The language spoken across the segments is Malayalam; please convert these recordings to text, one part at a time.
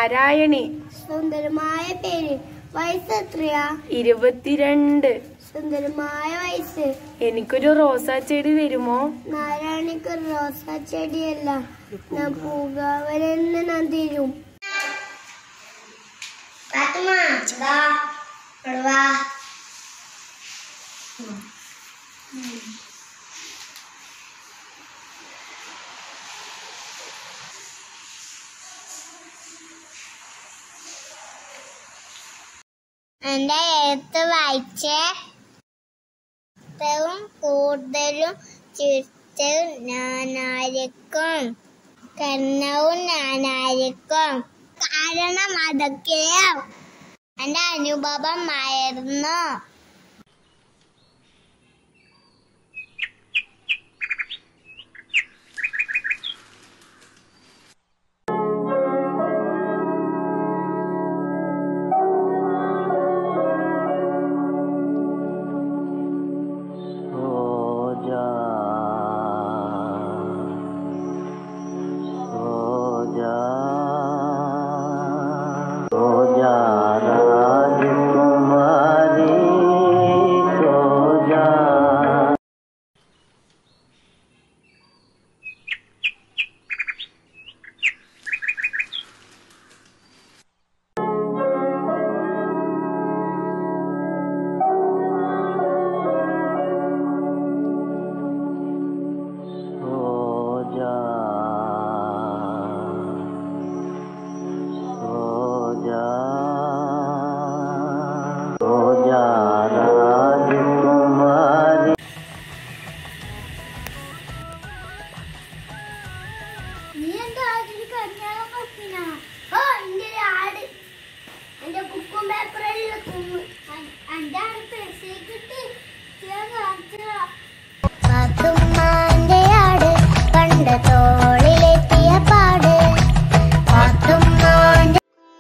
നാരായണി സുന്ദരമായ പേര് വയസ്സ് എത്രയാ ഇരുപത്തിരണ്ട് സുന്ദരമായ വയസ്സ് എനിക്കൊരു റോസാ ചെടി തരുമോ നാരായണിക്ക് റോസാ ചെടിയല്ല ഞാൻ പൂകാവരെന്ന് ഞാൻ തരും എന്റെ എഴുത്ത് വായിച്ചേ ഏറ്റവും കൂടുതലും ചിരിച്ചതും ഞാനായിരിക്കും കണ്ണവും ഞാനായിരിക്കും കാരണം അതൊക്കെ എന്റെ അനുഭവമായിരുന്നു सो जा सो जा सो जा राजकुमारी सो जा सो जा सो जा सो जा राजकुमारी നീ എന്താ അതിന് കല്യാണം പറ്റിനാ ഓ എന്റെ ആട് എന്റെ ബുക്കും പേപ്പറെല്ലാം എന്റെ ആട് പൈസ കിട്ടി പാത്തുമ്മാന്റെ ആട് കണ്ട തോളിലെത്തിയ പാട് പാത്തുമ്മാന്റെ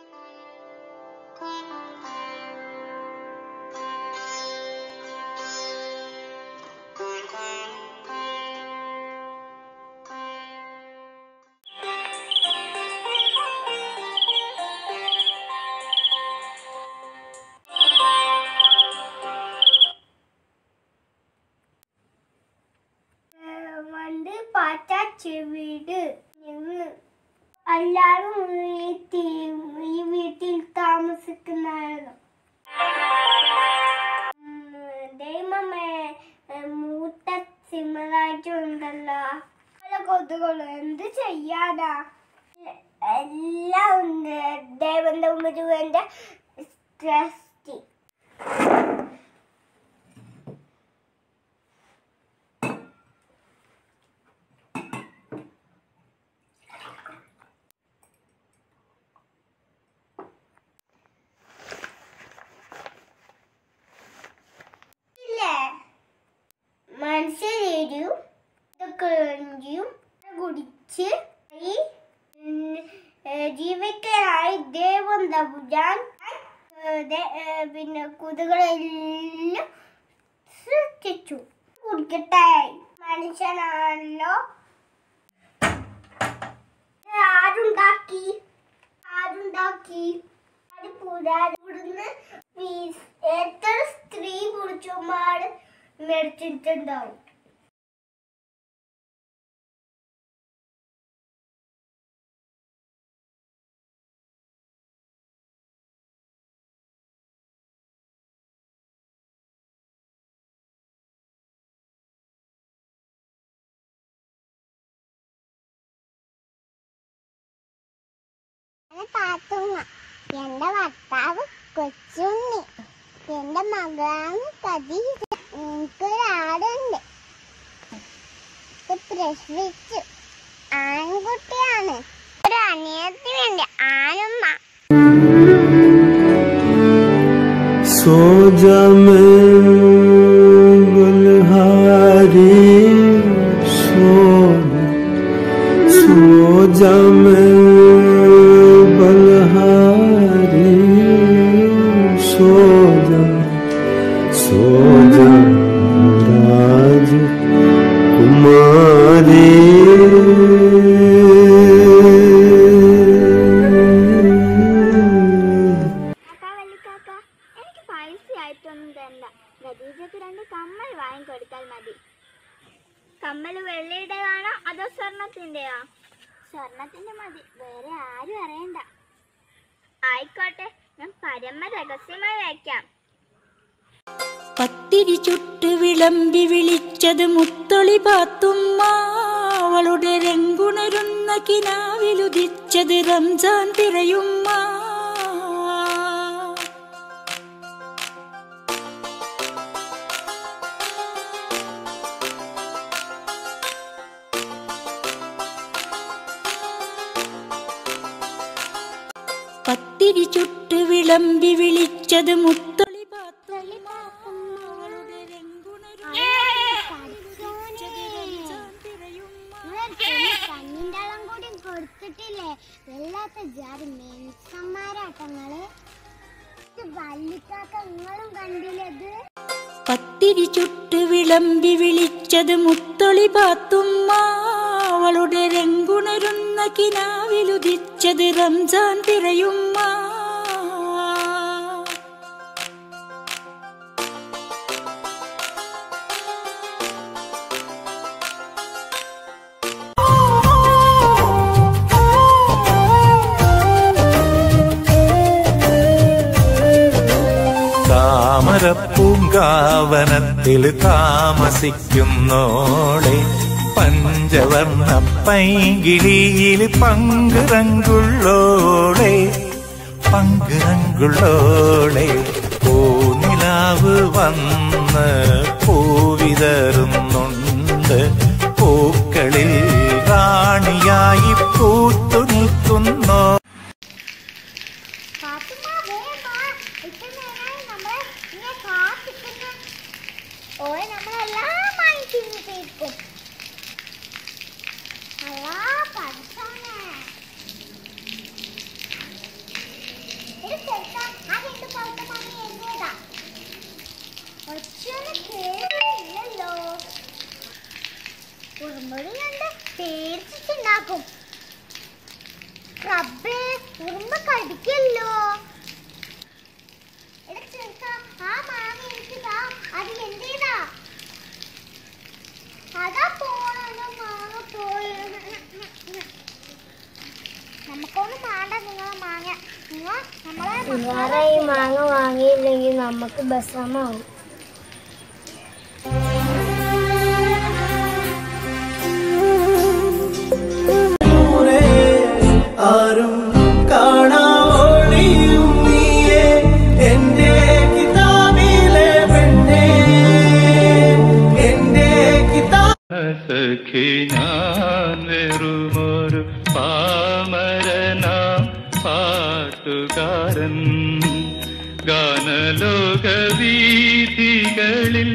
പണ്ട് പാറ്റാച്ച വീട് ഞങ്ങൾ എല്ലാവരും ഈ തീ- ഈ വീട്ടിൽ താമസിക്കുന്നതായിരുന്നു ഉം, ദൈവമേ ഏ, മൂത്ത സിംഹരാജ്യം ഉണ്ടല്ലോ പല കൊതുകളും എന്ത് ചെയ്യാനാ എ- എല്ലാം ഉണ്ട് ദേവന്റെ മുഴുവന്റെ സ്ട്രെസ് ഇല്ലേ മനുഷ്യരും ഇതൊക്കെയും കുടിച്ച് ഈ ഉം, ഏ, ജീവിക്കാനായി ദൈവം തമ്പുരാൻ ഏ, ദേ- ഏ, പിന്നെ കുതുകളെല്ലാം സൃഷ്ടിച്ചു കുടിക്കട്ടെ മനുഷ്യനാണല്ലോ ഇത് ആരുണ്ടാക്കി ആരുണ്ടാക്കി അത് പുരാവിടുന്ന് എത്ര സ്ത്രീ പുരുഷന്മാർ മരിച്ചിട്ടുണ്ടാവും പാത്തുമ്മ എന്റെ ഭർത്താവ് കൊച്ചുണ്ണി എന്റെ മകളാണ് കദീജ എനിക്കൊരാടുണ്ട് ഇത് പ്രസവിച്ചു ആൺകുട്ടിയാണ് ഒരു അനിയത്തിന് വേണ്ടി ആനുമ്മ सो जा मैं बलहारी सो सो जा मैं बलहारी सो जा सो जा राज कुमारी കമ്മൽ വാങ്ങിക്കൊടുത്താൽ മതി കമ്മൽ വെള്ളിയുടേതാണോ അതോ സ്വർണത്തിന്റെയോ സ്വർണത്തിന്റെ മതി വേറെ ആരും അറിയണ്ട ആയിക്കോട്ടെ ഞാൻ പരമ രഹസ്യമായി വയ്ക്കാം പത്തിരി ചുട്ട് വിളമ്പി വിളിച്ചത് മുത്തൊളി പാത്തുമ്മ അവളുടെ രംഗുണരുന്ന കിനാവിലുദിച്ചത് റംസാൻ പിറയുമ്മ പത്തിരി ചുട്ട് വിളമ്പി വിളിച്ചത് മുത്തൊളി പാത്തുമ്മ അവളുടെ രംഗുണരുന്ന കഞ്ഞിന്റെ അളം കൂടി കൊടുത്തിട്ടില്ലേ വല്ലാത്ത ജാതി മെൻസന്മാരാട്ടങ്ങള് വല്ലിക്കാക്ക നിങ്ങളും കണ്ടില്ലത് പത്തിരി ചുട്ട് വിളമ്പി വിളിച്ചത് മുത്തൊളി പാത്തുമ്മ അവളുടെ രംഗുണരുന്ന കിനാവിലുദിച്ചത് റംസാൻ പിറയുമ്മ താമരപ്പൂങ്കാവനത്തിൽ താമസിക്കുന്നോളെ പഞ്ചവർണ്ണ പൈകിളിയിൽ പങ്കുറങ്കുള്ളോളെ പങ്കുറങ്കുള്ളോളെ പൂനിലാവ് വന്ന് പൂവിതറുന്നുണ്ട് പൂക്കളിൽ റാണിയായി പൂത്തു നിൽക്കുന്നോ ഫാത്തിമ, വേഗം വാ. ഇത്ര നേരമായി നമ്മളെ ഇങ്ങനെ കാത്തിക്കുന്നു. ഓള് നമ്മളെല്ലാമായി തിന്നു തീർക്കും. അല്ലാ, പഠിച്ചോനെ. ഇത് ചെറുക്കാ, ആ രണ്ട് പഴുത്ത മാങ്ങ എന്റേതാ. ഒച്ചയൊന്നും കേൾക്കുന്നില്ലല്ലോ. ഉറുമ്പുകൾ കണ്ട് പേടിച്ചിട്ടുണ്ടാക്കും റബ്ബേ ഉറുമ്പ് കടിക്കല്ലോ എടാ ചെറുക്കാ, ആ മാങ്ങ എനിക്ക് താ. അത് എന്റേതാ. അതാ പോണത് മാങ്ങ പോയി. നമുക്കൊന്നും വേണ്ട നിങ്ങളെ മാങ്ങ നിങ്ങൾ നമ്മളെ വേറെ ഈ മാങ്ങ വാങ്ങിയില്ലെങ്കിൽ നമുക്ക് ബസ്സമാവും ആരും കാണാവോളിയും നീയേ എന്റെ കിതാബിലെ പെണ്ണേ എന്റെ കിതാ സഖി ഞാൻ വെറുമൊരു പാമരനാം പാട്ടുകാരൻ ഗാനലോക വീഥികളിൽ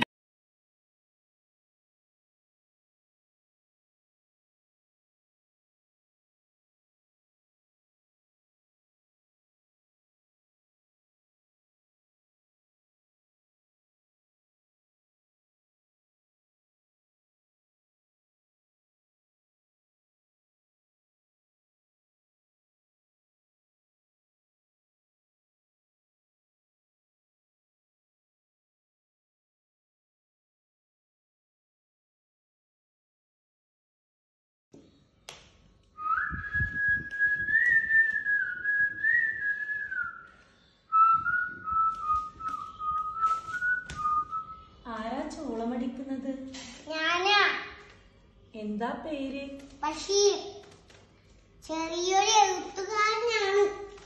ആരാ ചോളമടിക്കുന്നത് ഞാനാ എന്താ പേര് ബഷീർ ചെറിയൊരു എഴുത്തുകാരനാണ്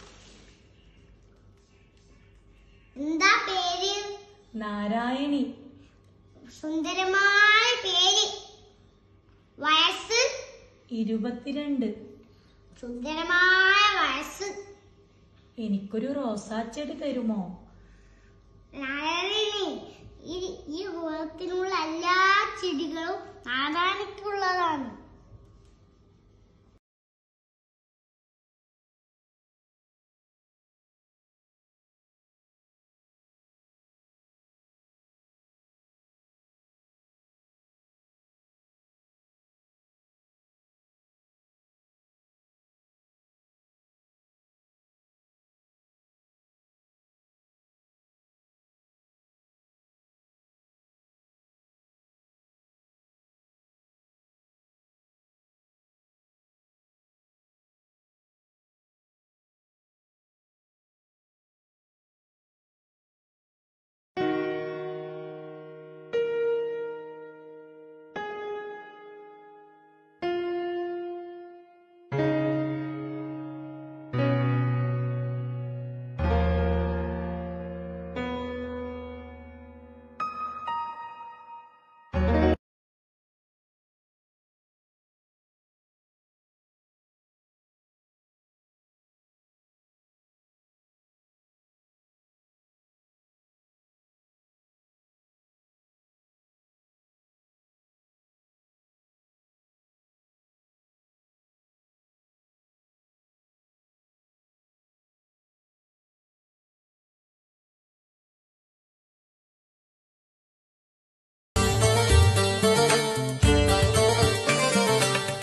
എന്താ പേര് നാരായണി സുന്ദരമായ പേര് വയസ്സ് ഇരുപത്തിരണ്ട് സുന്ദരമായ വയസ്സ് എനിക്കൊരു റോസാച്ചെടി തരുമോ നാരായണി ഈ ഈ കുളത്തിനുള്ള എല്ലാ ചെടികളും നാരായണിക്കുള്ളതാണ്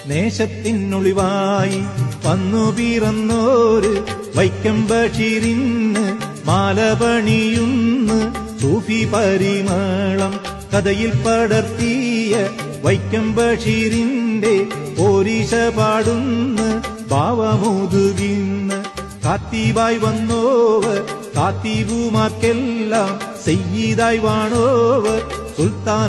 നേശത്തിനൊളിവായി വന്നു പിറന്നോര് വൈക്കം ബഷീറിന് മാലപണിയുന്ന് സൂഫി പരിമളം കഥയിൽ പടർത്തിയ വൈക്കം ബഷീറിന്റെ പോരീശ പാടുന്ന ഭാവമുതുകിന്ന് കാത്തീവായി വന്നോവർ കാത്തീവുമാർക്കെല്ലാം സെയ്യീതായി വാണോവർ സുൽത്താൻ